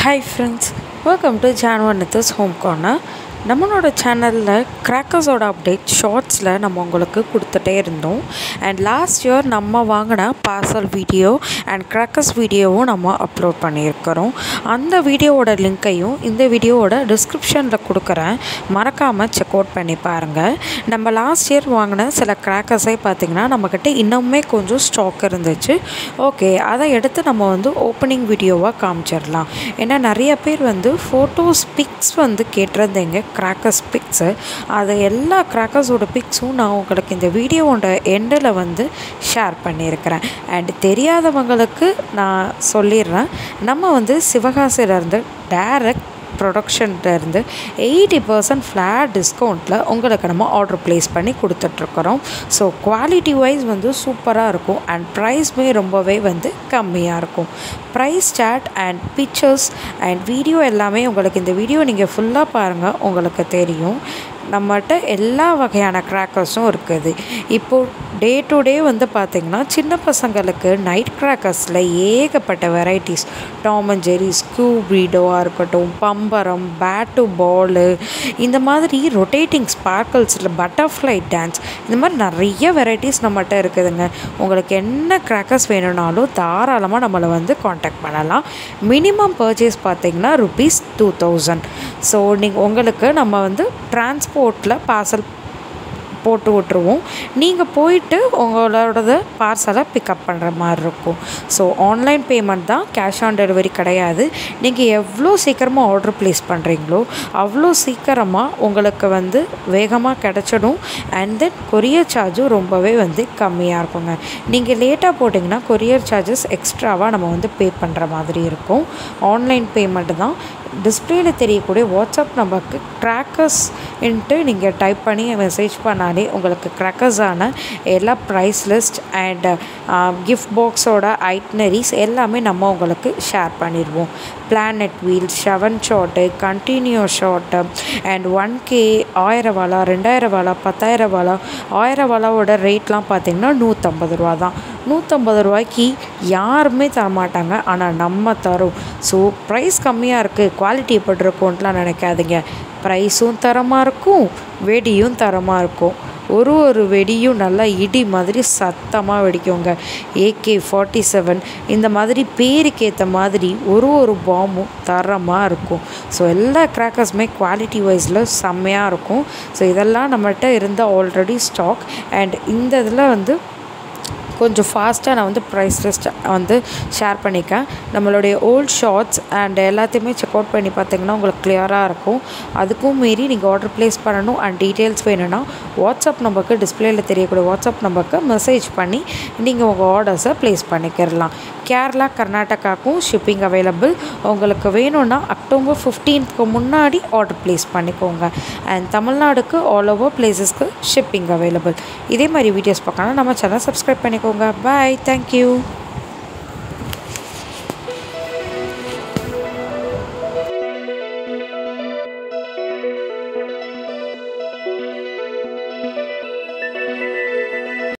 hi friends welcome to ஜான்வன் நித்தஸ் home corner நம்மளோட சேனலில் கிராக்கர்ஸோட அப்டேட் ஷார்ட்ஸில் நம்ம உங்களுக்கு கொடுத்துட்டே இருந்தோம் அண்ட் லாஸ்ட் இயர் நம்ம வாங்கின பார்சல் வீடியோ அண்ட் கிராக்கர்ஸ் வீடியோவும் நம்ம அப்லோட் பண்ணியிருக்கிறோம் அந்த வீடியோவோட லிங்க்கையும் இந்த வீடியோவோட டிஸ்கிரிப்ஷனில் கொடுக்குறேன் மறக்காமல் செக் அவுட் பண்ணி பாருங்கள் நம்ம லாஸ்ட் இயர் வாங்கின சில கிராக்கர்ஸே பார்த்திங்கன்னா நம்மக்கிட்ட இன்னுமே கொஞ்சம் ஸ்டாக் இருந்துச்சு ஓகே அதை எடுத்து நம்ம வந்து ஓப்பனிங் வீடியோவாக காமிச்சிடலாம் ஏன்னா நிறைய பேர் வந்து ஃபோட்டோஸ் பிக்ஸ் வந்து கேட்டிருந்தீங்க கிராக்கர்ஸ் பிக்ஸு அது எல்லா கிராக்கர்ஸோட பிக்ஸும் நான் உங்களுக்கு இந்த வீடியோவோட எண்டில் வந்து ஷேர் பண்ணியிருக்கிறேன் அண்ட் தெரியாதவங்களுக்கு நான் சொல்லிடுறேன் நம்ம வந்து சிவகாசியிலேருந்து டேரக்ட் ப்ரொடக்ஷன்லேருந்து எயிட்டி பர்சன்ட் ஃப்ளாட் டிஸ்கவுண்ட்டில் உங்களுக்கு நம்ம ஆர்டர் ப்ளேஸ் பண்ணி கொடுத்துட்ருக்குறோம் ஸோ குவாலிட்டி வைஸ் வந்து சூப்பராக இருக்கும் அண்ட் ப்ரைஸ்மே ரொம்பவே வந்து கம்மியாக இருக்கும் price chart and pictures and video எல்லாமே உங்களுக்கு இந்த வீடியோ நீங்கள் ஃபுல்லாக பாருங்கள் உங்களுக்கு தெரியும் நம்மகிட்ட எல்லா வகையான கிராக்கர்ஸும் இருக்குது இப்போது டே டு டே வந்து பார்த்திங்கன்னா சின்ன பசங்களுக்கு நைட் கிராக்கர்ஸில் ஏகப்பட்ட வெரைட்டிஸ் டாம் அண்ட் ஜெரி ஸ்கூபீடோவாக இருக்கட்டும் பம்பரம் பேட்டு பாலு இந்த மாதிரி ரொட்டேட்டிங் ஸ்பார்க்கிள்ஸில் பட்டர்ஃப்ளை டான்ஸ் இந்த மாதிரி நிறைய வெரைட்டிஸ் நம்மகிட்ட இருக்குதுங்க உங்களுக்கு என்ன கிராக்கர்ஸ் வேணும்னாலும் தாராளமாக நம்மளை வந்து காண்டாக்ட் பண்ணலாம் மினிமம் பர்ச்சேஸ் பார்த்திங்கன்னா ருபீஸ் டூ தௌசண்ட் ஸோ நீங்கள் உங்களுக்கு நம்ம வந்து டிரான்ஸ்போர்ட்டில் பார்சல் போட்டு விட்ருவோம் நீங்கள் போயிட்டு உங்களோடது பார்சலை பிக்கப் பண்ணுற மாதிரி இருக்கும் ஸோ ஆன்லைன் பேமெண்ட் தான் கேஷ் ஆன் டெலிவரி கிடையாது நீங்கள் எவ்வளோ சீக்கிரமாக ஆர்டர் ப்ளேஸ் பண்ணுறீங்களோ அவ்வளோ சீக்கிரமாக உங்களுக்கு வந்து வேகமாக கிடச்சிடும் அண்ட் தென் கொரியர் சார்ஜும் ரொம்பவே வந்து கம்மியாக இருக்குங்க நீங்கள் லேட்டாக போட்டிங்கன்னா கொரியர் சார்ஜஸ் எக்ஸ்ட்ராவாக நம்ம வந்து பே பண்ணுற மாதிரி இருக்கும் ஆன்லைன் பேமெண்ட் தான் டிஸ்பிளேயில் தெரியக்கூடிய வாட்ஸ்அப் நம்பருக்கு க்ராக்கர்ஸ் இன்ட்டு நீங்கள் டைப் பண்ணி மெசேஜ் பண்ணாலே உங்களுக்கு க்ராக்கர்ஸான எல்லா ப்ரைஸ் லிஸ்ட் அண்ட் கிஃப்ட் பாக்ஸோட ஐட்னரிஸ் எல்லாமே நம்ம உங்களுக்கு ஷேர் பண்ணிடுவோம் planet wheel seven shot continuous shot and one K ஆயிரம் வாலா ரெண்டாயிரம் வாலா பத்தாயிரம் வாலா ஆயிரம் வாலாவோட ரேட்லாம் பார்த்திங்கன்னா நூற்றம்பது ரூபா தான் நூற்றம்பது ரூபாய்க்கு யாருமே தரமாட்டாங்க ஆனால் நம்ம தரோம் ஸோ ப்ரைஸ் கம்மியாக இருக்குது குவாலிட்டி எப்படி இருக்கும்ன்ட்டுலாம் நினைக்காதீங்க ப்ரைஸும் தரமாக இருக்கும் வெடியும் தரமாக இருக்கும் ஒரு ஒரு வெடியும் நல்லா இடி மாதிரி சத்தமாக வெடிக்குங்க ஏகே ஃபார்ட்டி செவன் இந்த மாதிரி பேருக்கு ஏற்ற மாதிரி ஒரு ஒரு பாம்பும் தரமாக இருக்கும் ஸோ எல்லா கிராக்கர்ஸுமே குவாலிட்டி வைஸில் செம்மையாக இருக்கும் ஸோ இதெல்லாம் நம்மகிட்ட இருந்த ஆல்ரெடி ஸ்டாக் அண்ட் இந்த இதில் வந்து கொஞ்சம் ஃபாஸ்ட்டாக நான் வந்து ப்ரைஸ் லிஸ்ட் வந்து ஷேர் பண்ணிக்கேன் நம்மளுடைய ஓல்ட் ஷார்ட்ஸ் அண்ட் எல்லாத்தையுமே செக் அவுட் பண்ணி பார்த்தீங்கன்னா உங்களுக்கு கிளியராக இருக்கும் அதுக்கும் மீறி நீங்கள் ஆர்டர் ப்ளேஸ் பண்ணணும் அண்ட் டீட்டெயில்ஸ் வேணும்னா வாட்ஸ்அப் நம்பருக்கு டிஸ்பிளேயில் தெரியக்கூடிய வாட்ஸ்அப் நம்பருக்கு மெசேஜ் பண்ணி நீங்கள் உங்கள் ஆர்டர்ஸை ப்ளேஸ் பண்ணிக்கிறலாம் கேரளா கர்நாடகாவுக்கும் ஷிப்பிங் அவைலபிள் உங்களுக்கு வேணும்னா அக்டோபர் ஃபிஃப்டீன்த்துக்கு முன்னாடி ஆர்டர் ப்ளேஸ் பண்ணிக்கோங்க அண்ட் தமிழ்நாடுக்கு ஆல் ஓவர் பிளேசஸ்க்கு ஷிப்பிங் அவைலபிள் இதே மாதிரி வீடியோஸ் பார்க்கணும் நம்ம சேனல் சப்ஸ்கிரைப் பண்ணிக்கோங்க பாய் தேங்க்யூ